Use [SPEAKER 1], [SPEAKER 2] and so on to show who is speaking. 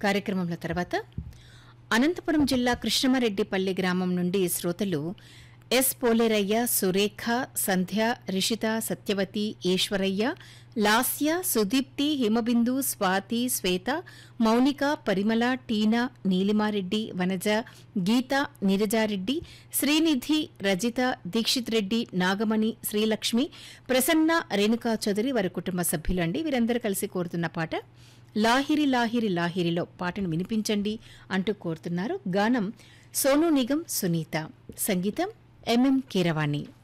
[SPEAKER 1] కార్యక్రమంలో తర్వాత అనంతపురం జిల్లా కృష్ణమారెడ్డిపల్లి గ్రామం నుండి శ్రోతలు ఎస్ పోలేరయ్య సురేఖ సంధ్య రిషిత సత్యవతి ఈశ్వరయ్య లాస్య సుదీప్తి హిమబిందు స్వాతి శ్వేత మౌనిక పరిమళ టీనా నీలిమారెడ్డి వనజ గీత నీరజారెడ్డి శ్రీనిధి రజిత దీక్షిత్ రెడ్డి నాగమణి శ్రీలక్ష్మి ప్రసన్న రేణుకా చౌదరి వారి కుటుంబ సభ్యులు అండి వీరందరూ కలిసి కోరుతున్న పాట లాహిరి లాహిరి లాహిరిలో పాటను వినిపించండి అంటూ కోరుతున్నారు గానం సోనూ నిగం సునీత సంగీతం ఎంఎం కీరవాణి